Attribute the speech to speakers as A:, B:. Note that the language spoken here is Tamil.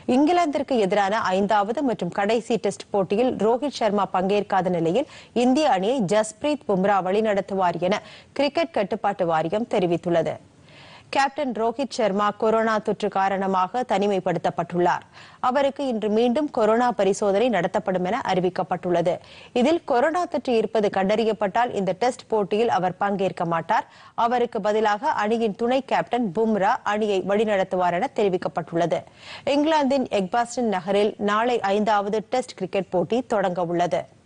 A: இங்கிலாந்திற்கு எதிரான ஐந்தாவது மற்றும் கடைசி டெஸ்ட் போட்டியில் ரோஹித் சர்மா பங்கேற்காத நிலையில் இந்திய அணியை ஜஸ்பிரீத் பும்ரா வழிநடத்துவார் என கிரிக்கெட் கட்டுப்பாட்டு வாரியம் தெரிவித்துள்ளது கேப்டன் ரோஹித் சர்மா கொரோனா தொற்று காரணமாக தனிமைப்படுத்தப்பட்டுள்ளார் அவருக்கு இன்று மீண்டும் கொரோனா பரிசோதனை நடத்தப்படும் என அறிவிக்கப்பட்டுள்ளது இதில் கொரோனா தொற்று இருப்பது கண்டறியப்பட்டால் இந்த டெஸ்ட் போட்டியில் அவர் பங்கேற்க மாட்டார் அவருக்கு பதிலாக அணியின் துணை கேப்டன் பும்ரா அணியை வழிநடத்துவார் என தெரிவிக்கப்பட்டுள்ளது இங்கிலாந்தின் எக்பாஸ்டன் நகரில் நாளை ஐந்தாவது டெஸ்ட் கிரிக்கெட் போட்டி தொடங்க உள்ளது